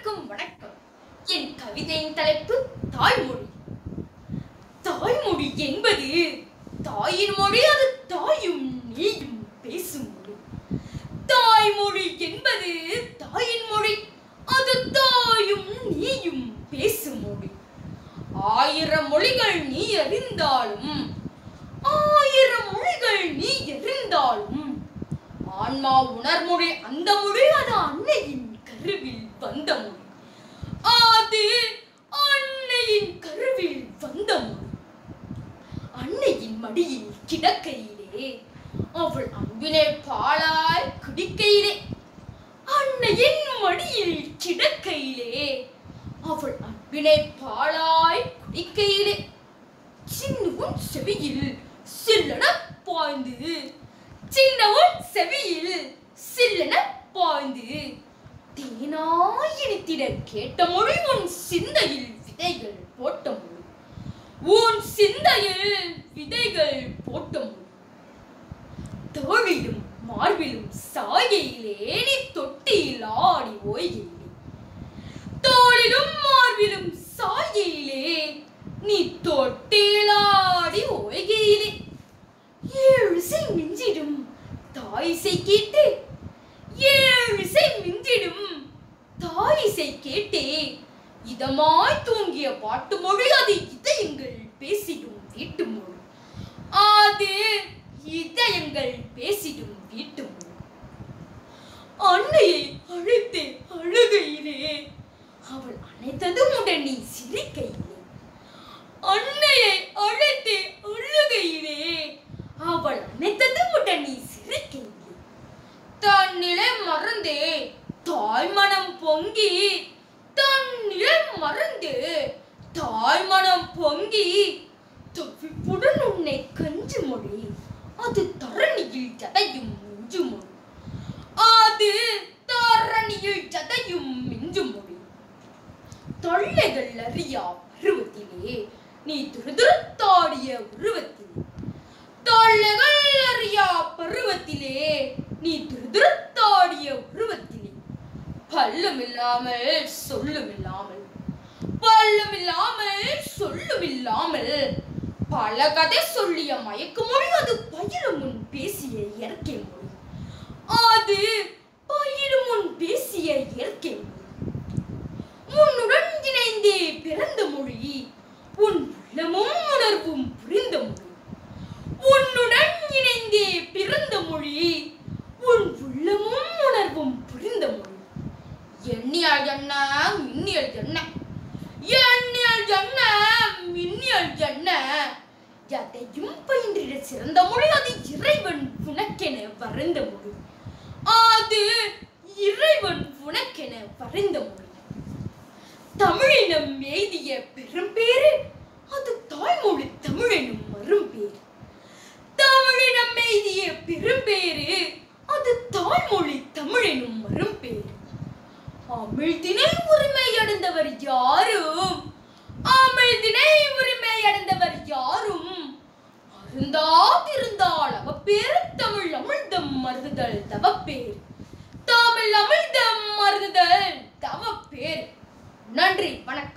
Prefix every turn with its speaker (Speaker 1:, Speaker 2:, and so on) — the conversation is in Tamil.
Speaker 1: அனைவருக்கும் வணக்கம் என் கவிதையின் தலைப்பு தாய்மொழி தாய்மொழி என்பது தாயின் மொழி அது தாயும் நீயும் பேசும் மொழி தாய்மொழி என்பது தாயின் மொழி அது தாயும் நீயும் பேசும் மொழி ஆயிரம் மொழிகள் நீ அறிந்தாலும் ஆயிரம் மொழிகள் நீ எறிந்தாலும் ஆன்மா உணர்மொழி அந்த மொழி அது அன்னையின் கருவில் வந்த மொழி அது அன்னையின் கருவில் வந்த மொழி அன்னையின் மடியில் கிடக்கையிலே அவள் அன்பினை பாலாய் குடிக்கையிலே அன்னையின் மடியில் கிடக்கையிலே அவள் அன்பினை பாலாய் குடிக்கையிலே சின்னவும் செவியில் சில்லென பாய்ந்து சின்னவும் செவியில் சில்லென பாய்ந்து தேனாய் இனித்திட கேட்ட மொழி உன் சிந்தையில் விதைகள் போட்ட மொழி உன் சிந்தையில் விதைகள் போட்ட மொழி தோழிலும் மார்பிலும் சாகையிலே நீ தொட்டியில் ஆடி ஓய்கையிலே தோளிலும் மார்பிலும் சாகையிலே நீ தொட்டிலாடி ஓய்கையிலே ஏழு இசை மிஞ்சிடும் தாயிசை கேட்டு ஏழு இசை மிஞ்சிடும் தாயிசை கேட்டே இதமாய் தூங்கிய பாட்டு மொழி அது இதயங்கள் பேசிடும் வீட்டு மொழி அது இதயங்கள் பேசிடும் வீட்டு மொழி அன்னையை அழைத்தே அழுகையிலே அவள் அணைத்ததும் உடன் நீ சிரிக்கையிலே அன்னையை அழைத்தே அழுகையிலே அவள் அணைத்ததும் உடன் நீ சிரிக்கையிலே தன்னிலை மறந்தே தாய் மனம் பொங்கி தன்னிலை மறந்து தாய் மனம் பொங்கி தவிப்புடன் உன்னை கஞ்சு மொழி அது தரணியில் ஜதையும் மிஞ்சு மொழி அது தரணியில் ஜதையும் மிஞ்சு மொழி தொல்லைகள் அறியா பருவத்திலே நீ துருதுருத்தாடிய உருவத்திலே தொல்லைகள் அறியா பருவத்திலே நீ துருதுருத்தாடிய உருவத்திலே பல்லும் இல்லாமல் சொல்லும் இல்லாமல் பல்லும் இல்லாமல் சொல்லும் இல்லாமல் பல கதை சொல்லிய மயக்க மொழி அது பயிலும் முன் பேசிய இயற்கை மொழி அது பயிலும் முன் பேசிய இயற்கை மொழி உன்னுடன் இணைந்தே பிறந்த மொழி உன் உள்ளமும் உணர்வும் புரிந்த மொழி உன்னுடன் இணைந்தே பிறந்த மொழி உன் உள்ளமும் உணர்வும் புரிந்த மொழி எண்ணியால் என்ன மின்னியல் என்ன எண்ணியல் என்ன மின்னியல் என்ன எதையும் பயின்றிட சிறந்த மொழி அது இறைவன் உனக்கென வரைந்த மொழி அது இறைவன் உனக்கென வரைந்த மொழி தமிழினம் எய்திய பெரும்பேரு அது தாய்மொழி தமிழெனும் மறும்பேரு தமிழினம் எய்திய பெரும்பேரு அது தாய்மொழி தமிழெனும் மறும்பேரு அமிழ்தினை உரிமை அடைந்தவர் யாரும் அமிழ்தினை உரிமை அடைந்தவர் யாரும் அருந்தாதிருந்தால் அவப்பேரு தமிழ் அமிழ்தம் மருதுதல் தவப்பேர் தமிழ் அமிழ்தம் மருதுதல் தவப்பேர் நன்றி வணக்கம்